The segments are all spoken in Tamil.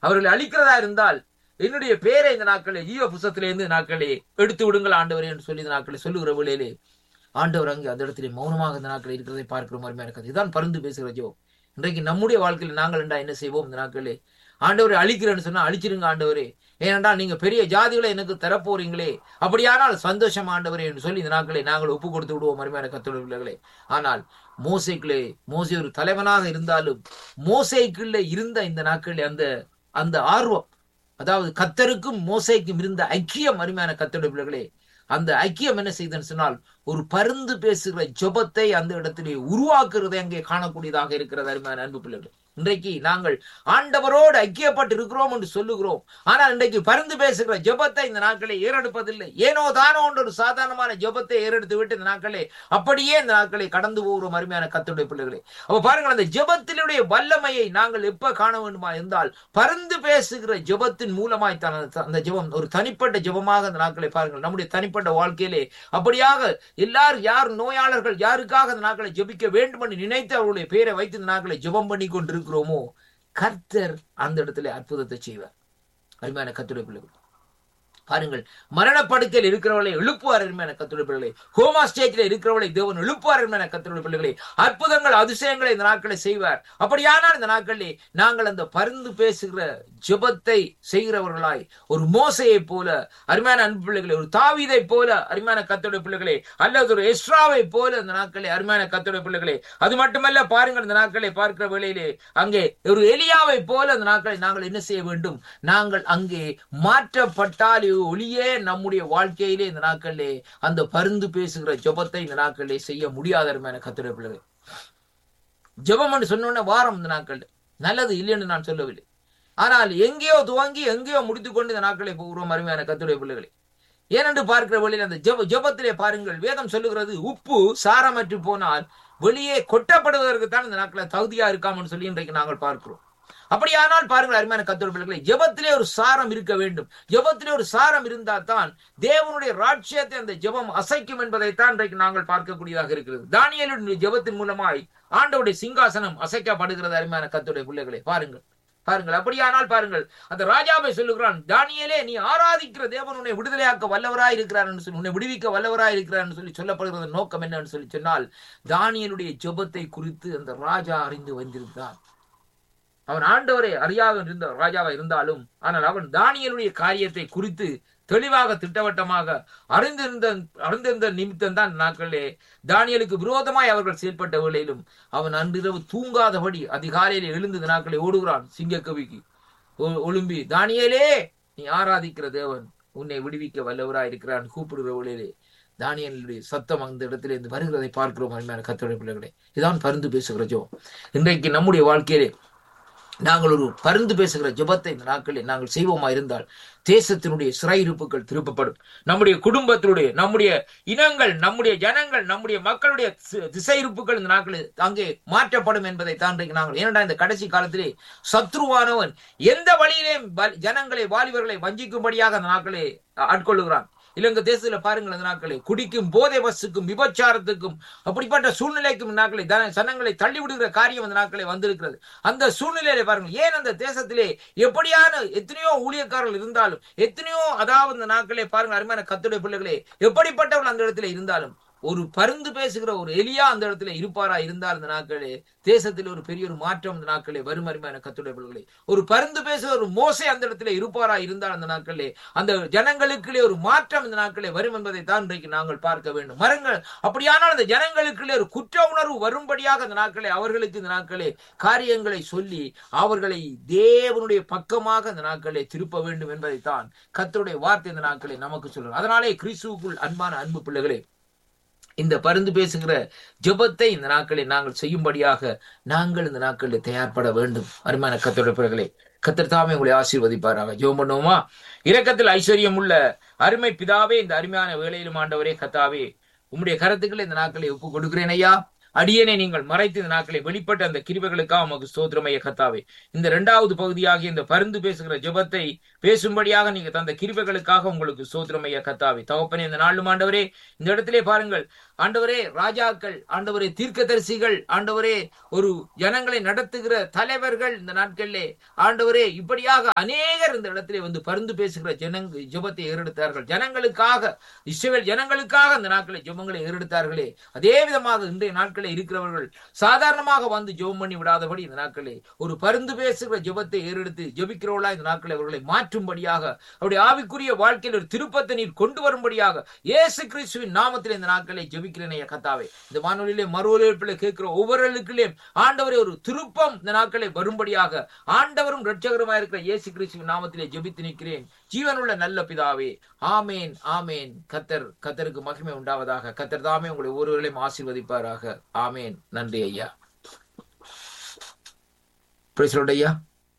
அவர்களை அழிக்கிறதா இருந்தால் என்னுடைய பேரை இந்த நாட்களே ஜீவ புஸ்தத்திலிருந்து நாட்களே எடுத்து விடுங்கள் ஆண்டவரே என்று சொல்லி இந்த நாட்களை சொல்லுகிற வேளையிலே ஆண்டவர் அங்கே அந்த இடத்திலே மௌனமாக இந்த நாட்களில் இருக்கிறதை பார்க்கிற மாதிரி இருக்கிறது இதுதான் பருந்து பேசுகிற ஜெபம் இன்றைக்கு நம்முடைய வாழ்க்கையில் நாங்கள் என்றா என்ன செய்வோம் இந்த நாட்களே ஆண்டவரை அழிக்கிறேன்னு சொன்னா அழிச்சிருங்க ஆண்டவரே ஏனென்றால் நீங்க பெரிய ஜாதிகளை எனக்கு தரப்போறீங்களே அப்படியானால் சந்தோஷம் ஆண்டவரே என்று சொல்லி இந்த நாட்களை நாங்கள் ஒப்பு கொடுத்து விடுவோம் அருமையான கத்தோட பிள்ளைகளே ஆனால் மோசைக்குள்ளே மோசை ஒரு தலைவனாக இருந்தாலும் மோசைக்குள்ளே இருந்த இந்த நாட்களில் அந்த அந்த ஆர்வம் அதாவது கத்தருக்கும் மோசைக்கும் இருந்த ஐக்கியம் அருமையான கத்தோட பிள்ளைகளே அந்த ஐக்கியம் என்ன செய்தன்னு சொன்னால் ஒரு பருந்து பேசுகிற ஜெபத்தை அந்த இடத்திலே உருவாக்குறதை அங்கே காணக்கூடியதாக இருக்கிறது அருமையான அன்பு பிள்ளைகள் இன்றைக்கு நாங்கள் ஆண்டவரோடு ஐக்கியப்பட்டு இருக்கிறோம் என்று சொல்லுகிறோம் ஆனால் இன்றைக்கு பருந்து பேசுகிற ஜெபத்தை இந்த நாட்களை ஏறெடுப்பதில்லை ஏனோ தானோ என்ற ஒரு சாதாரணமான ஜெபத்தை ஏறெடுத்து விட்டு இந்த நாட்களே அப்படியே இந்த நாட்களை கடந்து போகிறோம் அருமையான கத்துடைய பிள்ளைகளே அப்ப பாருங்கள் அந்த ஜெபத்தினுடைய வல்லமையை நாங்கள் எப்ப காண வேண்டுமா இருந்தால் பருந்து பேசுகிற ஜெபத்தின் மூலமாய் தான் அந்த- அந்த ஜெபம் ஒரு தனிப்பட்ட ஜெபமாக அந்த நாட்களை பாருங்கள் நம்முடைய தனிப்பட்ட வாழ்க்கையிலே அப்படியாக எல்லார் யார் நோயாளர்கள் யாருக்காக அந்த நாட்களை ஜெபிக்க வேண்டும் என்று நினைத்து அவருடைய பேரை வைத்து இந்த நாட்களை ஜெபம் பண்ணி கொண்டிருக்கிறோமோ கர்த்தர் அந்த இடத்துல அற்புதத்தை செய்வார் அருமையான கத்துடைய பிள்ளைகள் பாருங்கள் மரணப்படுக்கையில் இருக்கிறவர்களை எழுப்புவார் அருமையான கத்துடைய பிள்ளைகளை கோமா ஸ்டேஜில் இருக்கிறவர்களை தேவன் எழுப்புவார் அருமையான கத்துடைய பிள்ளைகளை அற்புதங்கள் அதிசயங்களை இந்த நாட்களை செய்வார் அப்படியானால் இந்த நாட்களிலே நாங்கள் அந்த பருந்து பேசுகிற ஜெபத்தை செய்கிறவர்களாய் ஒரு மோசையை போல அருமையான அன்பு பிள்ளைகளை ஒரு தாவீதை போல அருமையான கத்துடைய பிள்ளைகளே அல்லது ஒரு எஸ்ராவை போல இந்த நாட்களே அருமையான கத்துடைய பிள்ளைகளே அது மட்டுமல்ல பாருங்கள் இந்த நாட்களை பார்க்கிற வேளையிலே அங்கே ஒரு எலியாவை போல அந்த நாட்களை நாங்கள் என்ன செய்ய வேண்டும் நாங்கள் அங்கே மாற்றப்பட்டால் ஒளியே நம்முடைய வாழ்க்கையிலே இந்த நாட்களிலே அந்த பருந்து பேசுகிற ஜெபத்தை இந்த நாட்களிலே செய்ய முடியாத அருமையான கத்துடைய பிள்ளைகள் ஜெபம் என்று சொன்ன உடனே வாரம் இந்த நாட்கள் நல்லது இல்லைன்னு நான் சொல்லவில்லை ஆனால் எங்கேயோ துவங்கி எங்கேயோ முடித்துக்கொண்டு இந்த நாட்களை போகிறோம் அருமையான கத்துடைய பிள்ளைகளை ஏனென்று பார்க்கிற வழியில் அந்த ஜெப ஜெபத்திலே பாருங்கள் வேதம் சொல்லுகிறது உப்பு சாரமற்று போனால் வெளியே கொட்டப்படுவதற்கு தான் இந்த நாட்களை தகுதியா இருக்காமன்னு சொல்லி இன்றைக்கு நாங்கள் பார்க்கிறோம் அப்படியானால் பாருங்கள் அருமையான கத்தோட பிள்ளைகளை ஜெபத்திலே ஒரு சாரம் இருக்க வேண்டும் ஜெபத்திலே ஒரு சாரம் இருந்தால் தான் தேவனுடைய ராட்சியத்தை அந்த ஜெபம் அசைக்கும் என்பதைத்தான் இன்றைக்கு நாங்கள் பார்க்கக்கூடியதாக இருக்கிறது தானியலுடைய ஜெபத்தின் மூலமாய் ஆண்டவருடைய சிங்காசனம் அசைக்கப்படுகிறது அருமையான கத்தோடைய பிள்ளைகளை பாருங்கள் பாருங்கள் அப்படியானால் பாருங்கள் அந்த ராஜாவை சொல்லுகிறான் தானியலே நீ ஆராதிக்கிற தேவன் உன்னை விடுதலையாக்க வல்லவராய் இருக்கிறார் என்று சொல்லி உன்னை விடுவிக்க வல்லவராய் இருக்கிறார் என்று சொல்லி சொல்லப்படுகிற நோக்கம் என்னன்னு சொல்லி சொன்னால் தானியலுடைய ஜெபத்தை குறித்து அந்த ராஜா அறிந்து வந்திருந்தான் அவன் ஆண்டவரை அறியாக இருந்த ராஜாவா இருந்தாலும் ஆனால் அவன் தானியலுடைய காரியத்தை குறித்து தெளிவாக திட்டவட்டமாக அறிந்திருந்த அறிந்திருந்த நிமித்தம் தான் நாட்களே தானியலுக்கு விரோதமாய் அவர்கள் செயல்பட்ட வேளையிலும் அவன் அன்றிரவு தூங்காதபடி அதிகாலையில் எழுந்து இந்த நாட்களை ஓடுகிறான் சிங்கக்கவிக்கு ஒ- ஒழும்பி தானியலே நீ ஆராதிக்கிற தேவன் உன்னை விடுவிக்க வல்லவராய் இருக்கிறான் கூப்பிடுகிற வேளையிலே தானியலுடைய சத்தம் அந்த இடத்திலே இருந்து வருகிறதை பார்க்கிறோம் அருமையான கத்தோடைய பிள்ளைகளே இதான் பருந்து பேசுகிற ஜோ இன்றைக்கு நம்முடைய வாழ்க்கையிலே நாங்கள் ஒரு பருந்து பேசுகிற ஜெபத்தை இந்த நாட்களில் நாங்கள் செய்வோமா இருந்தால் தேசத்தினுடைய சிறையிருப்புகள் திருப்பப்படும் நம்முடைய குடும்பத்தினுடைய நம்முடைய இனங்கள் நம்முடைய ஜனங்கள் நம்முடைய மக்களுடைய தி- திசையிருப்புகள் இந்த நாட்களில் அங்கே மாற்றப்படும் என்பதை தான் இன்றைக்கு நாங்கள் ஏனென்றால் இந்த கடைசி காலத்திலே சத்ருவானவன் எந்த வழியிலே வ- ஜனங்களை வாலிபர்களை வஞ்சிக்கும்படியாக அந்த நாட்களை ஆட்கொள்ளுகிறான் இலங்கை தேசத்துல பாருங்கள் அந்த நாட்களை குடிக்கும் போதை பஸ்ஸுக்கும் விபச்சாரத்துக்கும் அப்படிப்பட்ட சூழ்நிலைக்கும் இந்த நாட்களை தன- சனங்களை தள்ளிவிடுகிற காரியம் அந்த நாட்களை வந்திருக்கிறது அந்த சூழ்நிலையில பாருங்கள் ஏன் அந்த தேசத்திலே எப்படியான எத்தனையோ ஊழியக்காரர்கள் இருந்தாலும் எத்தனையோ அதாவது இந்த நாட்களே பாருங்கள் அருமையான கத்துடைய பிள்ளைகளே எப்படிப்பட்டவர்கள் அந்த இடத்துல இருந்தாலும் ஒரு பருந்து பேசுகிற ஒரு எலியா அந்த இடத்துல இருப்பாரா இருந்தால் இந்த நாட்களே தேசத்தில் ஒரு பெரிய ஒரு மாற்றம் இந்த நாட்களே வரும் அருமையான கத்துடைய பிள்ளைகளே ஒரு பருந்து பேசுகிற ஒரு மோசை அந்த இடத்துல இருப்பாரா இருந்தால் அந்த நாட்களே அந்த ஜனங்களுக்குள்ளே ஒரு மாற்றம் இந்த நாட்களே வரும் என்பதை தான் இன்றைக்கு நாங்கள் பார்க்க வேண்டும் மரங்கள் அப்படியானால் அந்த ஜனங்களுக்குள்ளே ஒரு குற்ற உணர்வு வரும்படியாக அந்த நாட்களே அவர்களுக்கு இந்த நாட்களே காரியங்களை சொல்லி அவர்களை தேவனுடைய பக்கமாக இந்த நாட்களே திருப்ப வேண்டும் என்பதைத்தான் கர்த்தருடைய வார்த்தை இந்த நாட்களே நமக்கு சொல்லுங்க அதனாலே கிறிஸ்துவுக்குள் அன்பான அன்பு பிள்ளைகளே இந்த பருந்து பேசுகிற ஜெபத்தை இந்த நாட்களில் நாங்கள் செய்யும்படியாக நாங்கள் இந்த நாட்களில் தயார்பட வேண்டும் அருமையான கத்தோட பிள்ளைகளே கத்தர் தாமே உங்களை ஆசீர்வதிப்பாராக ஜெபம் பண்ணுவோமா இரக்கத்தில் ஐஸ்வர்யம் உள்ள அருமை பிதாவே இந்த அருமையான வேலையிலும் ஆண்டவரே கத்தாவே உம்முடைய கருத்துக்களை இந்த நாட்களை ஒப்பு கொடுக்கிறேன் ஐயா அடியனை நீங்கள் மறைத்து இந்த நாட்களை வெளிப்பட்ட அந்த கிருபைகளுக்காக உமக்கு ஸ்தோத்திரமைய கத்தாவே இந்த இரண்டாவது பகுதியாகிய இந்த பருந்து பேசுகிற ஜெபத்தை பேசும்படியாக நீங்க தந்த கிருபைகளுக்காக உங்களுக்கு ஸ்தோத்திரமைய கத்தாவே தகப்பனே இந்த நாளும் ஆண்டவரே இந்த இடத்திலே பாருங்கள் ஆண்டவரே ராஜாக்கள் ஆண்டவரே தீர்க்கதரிசிகள் ஆண்டவரே ஒரு ஜனங்களை நடத்துகிற தலைவர்கள் இந்த நாட்களிலே ஆண்டவரே இப்படியாக அநேகர் இந்த இடத்திலே வந்து பருந்து பேசுகிற ஜனங்க ஜெபத்தை ஏறெடுத்தார்கள் ஜனங்களுக்காக இஸ்ரவேல் ஜனங்களுக்காக இந்த நாட்களை ஜெபங்களை ஏறெடுத்தார்களே அதே விதமாக இன்றைய நாட்களில் இருக்கிறவர்கள் சாதாரணமாக வந்து ஜெபம் பண்ணி விடாதபடி இந்த நாட்களே ஒரு பருந்து பேசுகிற ஜெபத்தை ஏறெடுத்து ஜெபிக்கிறவர்களா இந்த நாட்களை அவர்களை மாற்றும்படியாக அவருடைய ஆவிக்குரிய வாழ்க்கையில் ஒரு திருப்பத்தை நீர் கொண்டு வரும்படியாக இயேசு கிறிஸ்துவின் நாமத்தில் இந்த நாட்களை ஜெபிக்கிறேன் ஐயா கத்தாவே இந்த வானொலியிலே மறு ஒலிபரப்பிலே கேட்கிற ஒவ்வொருவர்களுக்குள்ளேயும் ஆண்டவரே ஒரு திருப்பம் இந்த நாட்களை வரும்படியாக ஆண்டவரும் இரட்சகருமாய் இருக்கிற இயேசு கிறிஸ்துவின் நாமத்திலே ஜெபித்து நிற்கிறேன் ஜீவனுள்ள நல்ல பிதாவே ஆமேன் ஆமேன் கத்தர் கத்தருக்கு மகிமை உண்டாவதாக கத்தர் தாமே உங்களை ஒருவர்களையும் ஆசீர்வதிப்பாராக ஆமேன் நன்றி ஐயா Praise the Lord, ஐயா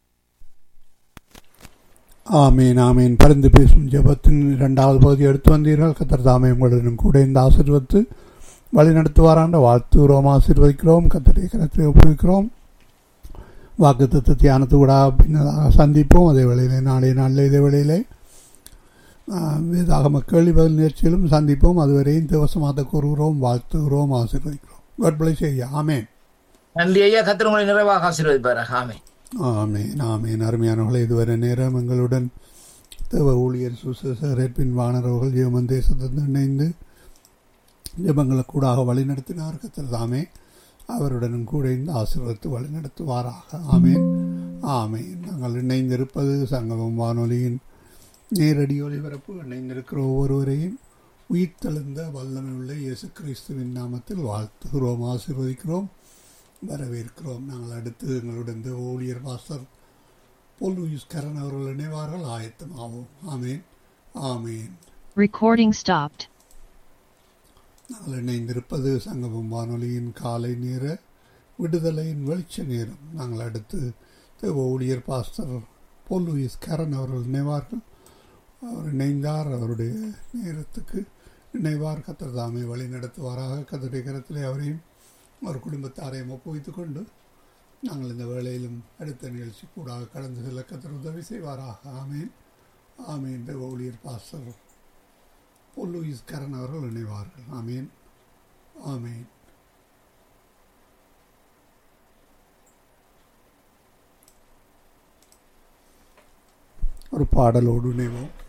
ஆமீன் ஆமீன் பரிந்து பேசும் ஜெபத்தின் இரண்டாவது பகுதி எடுத்து வந்தீர்கள் கத்தர் தாமே உங்களுடன் கூட இந்த ஆசீர்வத்து வழி நடத்துவாராண்ட வாழ்த்துகிறோம் ஆசீர்வதிக்கிறோம் கத்தரை கரத்தை ஒப்புவிக்கிறோம் வாக்கு தத்து தியானத்து கூட பின்னதாக சந்திப்போம் அதே வேளையிலே நாளைய நாளில் இதே வேளையிலே வேதாகம கேள்வி பதில் நிகழ்ச்சியிலும் சந்திப்போம் அதுவரையும் திவசமாக கூறுகிறோம் வாழ்த்துகிறோம் ஆசீர்வதிக்கிறோம் God bless you, ஐயா ஆமேன் நன்றி ஐயா கத்தர் உங்களை நிறைவாக ஆசீர்வதிப்பாராக ஆமேன் ஆமேன் ஆமேன் அருமையானவர்களே இதுவரை நேரம் எங்களுடன் தேவ ஊழியர் சுசேரப்பின் வானரவர்கள் ஜெயமன் தேசத்திலிருந்து இணைந்து ஜெபங்களுக்கூடாக வழிநடத்தினார் கத்தர் தாமே அவருடனும் கூட இந்த ஆசீர்வதித்து வழிநடத்துவாராக ஆமேன் ஆமேன் நாங்கள் இணைந்திருப்பது சங்கமம் வானொலியின் நேரடி ஒலிபரப்பு இணைந்திருக்கிற ஒவ்வொருவரையும் உயிர்த்தெழுந்த வல்லமை உள்ள இயேசு கிறிஸ்துவின் நாமத்தில் வாழ்த்துகிறோம் ஆசீர்வதிக்கிறோம் வரவேற்கிறோம் நாங்கள் அடுத்து எங்களுடன் இந்த ஊழியர் பாஸ்டர் பொல் லூயிஸ் கரன் அவர்கள் இணைவார்கள் ஆயத்தமாவோம் ஆமேன் ஆமேன் Recording stopped. நாங்கள் இணைந்திருப்பது சங்கமம் வானொலியின் காலை நேர விடுதலையின் வெளிச்ச நேரம் நாங்கள் அடுத்து தேவ ஊழியர் பாஸ்டர் பொல் லூயிஸ் கரன் அவர்கள் இணைவார்கள் அவர் இணைந்தார் அவருடைய நேரத்துக்கு இணைவார் கத்தர் தாமே வழி நடத்துவாராக கத்தருடைய கரத்திலே அவரையும் அவர் குடும்பத்தாரையும் ஒப்புவித்துக் கொண்டு நாங்கள் இந்த வேளையிலும் அடுத்த நிகழ்ச்சி கூட கடந்து செல்ல கத்தர் உதவி செய்வாராக ஆமேன் ஆமேன் இந்த ஊழியர் பாஸ்டர் பொல்லூயிஸ் கரன் அவர்கள் இணைவார்கள் ஆமேன் ஆமேன் ஒரு பாடலோடு இணைவோம்